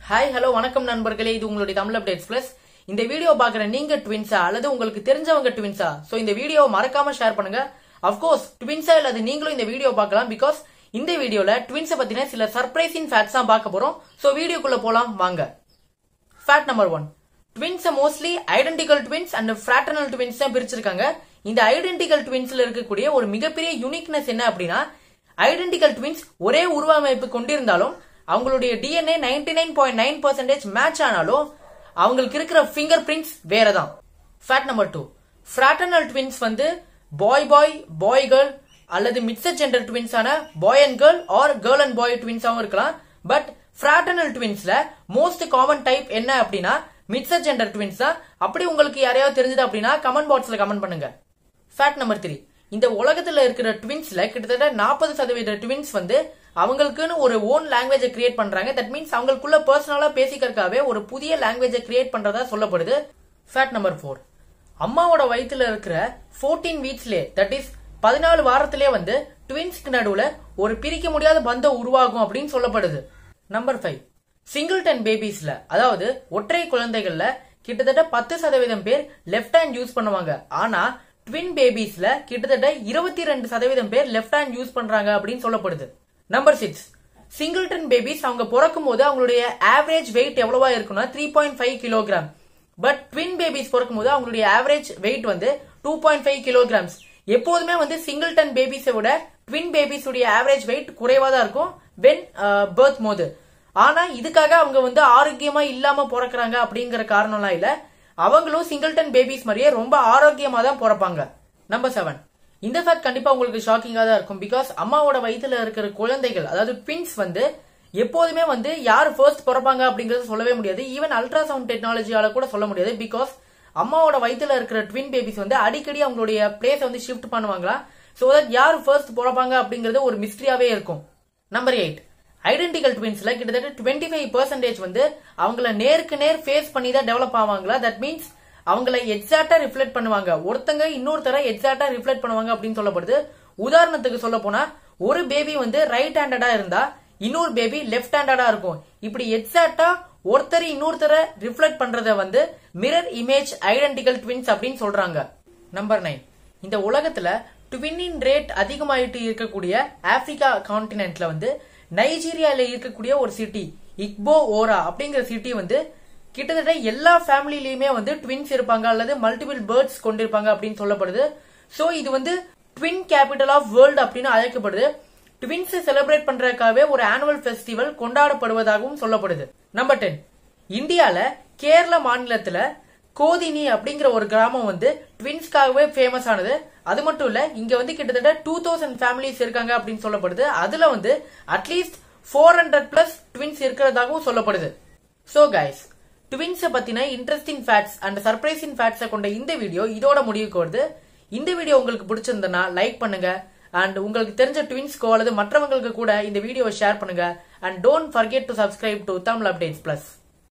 hi hello வணக்கம் நண்பர்களே இது உங்களுடைய தமிழ் அப்டேட்ஸ் பிளஸ் இந்த வீடியோ பாக்குற நீங்க ட்வின்ஸா அல்லது உங்களுக்கு தெரிஞ்சவங்க ட்வின்ஸா சோ இந்த வீடியோ மறக்காம ஷேர் பண்ணுங்க அப்கோர்ஸ் ட்வின்ஸா இல்லாத நீங்களும் இந்த வீடியோ பார்க்கலாம் பிகாஸ் இந்த வீடியோல ட்வின்ஸை பத்தின சில சர்ப்ரைசிங் ஃபேக்ட்ஸ் தான் பார்க்க போறோம் சோ வீடியோக்குள்ள போலாம் வாங்க fact number one twins mostly identical twins and fraternal twins தான் பிரிச்சிருக்காங்க இந்த ஐடென்டிக்கல் ட்வின்ஸ்ல இருக்கக்கூடிய ஒரு மிகப்பெரிய யூனிக்னஸ் என்ன அப்படின்னா ஐடென்டிக்கல் ட்வின்ஸ் ஒரே உருவமைப்பு கொண்டிருந்தாலும் அவங்களுடைய DNA ninety nine point nine percentage match ஆனாலும் அவங்களுக்கு இருக்கிற ஃபிங்கர் பிரிண்ட்ஸ் வேற தான் fact number two fraternal twins வந்து பாய் பாய் பாய் கேர்ள் அல்லது மிக்சர் ஜெண்டர் ட்வின்ஸான boy and girl or girl and boy ட்வின்ஸாவும் இருக்கலாம் பட் ஃபிராட்டர்னல் ட்வின்ஸ்ல மோஸ்ட் காமன் டைப் என்ன அப்படின்னா மிக்சர் ஜெண்டர் ட்வின்ஸ் தான் அப்படி உங்களுக்கு யாரையாவது தெரிஞ்சது அப்படின்னா கமெண்ட் பாக்ஸ்ல கமெண்ட் பண்ணுங்க ஃபேக்ட் நம்பர் த்ரீ இந்த உலகத்துல இருக்கிற ட்வின்ஸ்ல கிட்டத்தட்ட நாற்பது சதவீத ட்வின்ஸ் வந்து அவங்களுக்குன்னு ஒரு ஓன் லாங்குவேஜை கிரியேட் பண்றாங்க தட் மீன்ஸ் அவங்களுக்குள்ள பர்சனலா பேசிக்கிறதுக்காகவே ஒரு புதிய லாங்குவேஜை கிரியேட் பண்றதா சொல்லப்படுது ஃபேக்ட் நம்பர் ஃபோர் அம்மாவோட வயித்துல இருக்கிற 14 வீக்ஸ்லே தட் இஸ் பதினாலு வாரத்திலே வந்து ட்வின்ஸ்க்கு நடுவுல ஒரு பிரிக்க முடியாத பந்தம் உருவாகும் அப்படின்னு சொல்லப்படுது நம்பர் ஃபைவ் சிங்கிள்டன் பேபிஸ்ல அதாவது ஒற்றை குழந்தைகள்ல கிட்டத்தட்ட பத்து சதவீதம் பேர் லெஃப்ட் ஹேண்ட் யூஸ் பண்ணுவாங்க ஆனா ட்வின் பேபிஸ்ல கிட்டத்தட்ட இருபத்தி ரெண்டு சதவீதம் பேர் லெஃப்ட் ஹேண்ட் யூஸ் பண்றாங்க அப்படின்னு சொல்லப்படுது நம்பர் சிக்ஸ் சிங்கிள்டன் பேபிஸ் அவங்க பிறக்கும் போது அவங்களுடைய ஆவரேஜ் வெயிட் எவ்வளவா இருக்கும்னா three point five kilogram but twin babies பிறக்கும் போது அவங்களுடைய ஆவரேஜ் வெயிட் வந்து டூ பாயிண்ட் ஃபைவ் கிலோகிராம்ஸ் எப்போதுமே வந்து சிங்கிள்டன் பேபிஸை விட ட்வின் பேபிஸ் உடைய ஆவரேஜ் வெயிட் குறைவா தான் இருக்கும் வென் பர்த் போது ஆனா இதுக்காக அவங்க வந்து ஆரோக்கியமா இல்லாம பிறக்கறாங்க அப்படிங்கிற காரணம்லாம் இல்ல அவங்களும் சிங்கிள்டன் பேபிஸ் மாதிரியே ரொம்ப ஆரோக்கியமா தான் பிறப்பாங்க நம்பர் செவன் இந்த ஃபேக்ட் கண்டிப்பா உங்களுக்கு ஷாக்கிங்கா தான் இருக்கும் பிகாஸ் அம்மாவோட வயித்துல இருக்கிற குழந்தைகள் அதாவது ட்வின்ஸ் வந்து எப்போதுமே வந்து யார் ஃபர்ஸ்ட் பிறப்பாங்க அப்படிங்கறது சொல்லவே முடியாது ஈவன் அல்ட்ராசவுண்ட் டெக்னாலஜியால கூட சொல்ல முடியாது பிகாஸ் அம்மாவோட வயித்துல இருக்கிற ட்வின் பேபிஸ் வந்து அடிக்கடி அவங்களுடைய பிளேஸ் வந்து ஷிஃப்ட் பண்ணுவாங்களா சோ தட் யார் ஃபர்ஸ்ட் பிறப்பாங்க அப்படிங்கறது ஒரு மிஸ்ட்ரியாவே இருக்கும் நம்பர் எயிட் ஐடென்டிக்கல் ட்வின்ஸ்ல கிட்டத்தட்ட டுவெண்ட்டி ஃபைவ் பர்சன்டேஜ் வந்து அவங்கள நேருக்கு நேர் ஃபேஸ் பண்ணி தான் டெவலப் ஆவாங்களா தட் மீன்ஸ் அவங்கள எக்ஸாக்டா ரிஃப்ளெக்ட் பண்ணுவாங்க ஒருத்தங்க இன்னொருத்தர எக்ஸாக்டா ரிஃப்ளெக்ட் பண்ணுவாங்க அப்படின்னு சொல்லப்படுது உதாரணத்துக்கு சொல்ல போனா ஒரு பேபி வந்து ரைட் ஹேண்டடா இருந்தா இன்னொரு பேபி லெஃப்ட் ஹேண்டடா இருக்கும் இப்படி எக்ஸாக்டா ஒருத்தர் இன்னொருத்தர ரிஃப்ளெக்ட் பண்றத வந்து மிரர் இமேஜ் ஐடென்டிக்கல் ட்வின்ஸ் அப்படின்னு சொல்றாங்க நம்பர் நைன் இந்த உலகத்துல ட்வின்னின் ரேட் அதிகமாயிட்டு இருக்கக்கூடிய ஆப்பிரிக்கா கான்டினென்ட்ல வந்து நைஜீரியால இருக்கக்கூடிய ஒரு சிட்டி இக்போ ஓரா அப்படிங்கிற சிட்டி வந்து கிட்டத்தட்ட எல்லா ஃபேமிலிலயுமே வந்து ட்வின்ஸ் இருப்பாங்க அல்லது மல்டிபிள் பேர்ட்ஸ் கொண்டிருப்பாங்க அப்படின்னு சொல்லப்படுது சோ இது வந்து ட்வின் கேபிட்டல் ஆஃப் வேர்ல்டு அப்படின்னு அழைக்கப்படுது ட்வின்ஸ் செலிப்ரேட் பண்றதுக்காகவே ஒரு ஆனுவல் ஃபெஸ்டிவல் கொண்டாடப்படுவதாகவும் சொல்லப்படுது நம்பர் டென் இந்தியால கேரள மாநிலத்துல கோதினி அப்படிங்கிற ஒரு கிராமம் வந்து ட்வின்ஸ்க்காகவே ஃபேமஸ் ஆனது அது மட்டும் இல்ல இங்க வந்து கிட்டத்தட்ட டூ தௌசண்ட் ஃபேமிலிஸ் இருக்காங்க அப்படின்னு சொல்லப்படுது அதுல வந்து at least four hundred plus twins இருக்கிறதாகவும் சொல்லப்படுது சோ கைஸ் ட்வின்ஸை பத்தின இன்ட்ரெஸ்டிங் ஃபேக்ட்ஸ் அண்ட் சர்ப்ரைசிங் ஃபேக்ட்ஸை கொண்ட இந்த வீடியோ இதோட முடிவுக்கு வருது இந்த வீடியோ உங்களுக்கு பிடிச்சிருந்தனா லைக் பண்ணுங்க அண்ட் உங்களுக்கு தெரிஞ்ச ட்வின்ஸ்க்கோ அல்லது மற்றவங்களுக்கு கூட இந்த வீடியோவை ஷேர் பண்ணுங்க and don't forget to subscribe to Tamil updates plus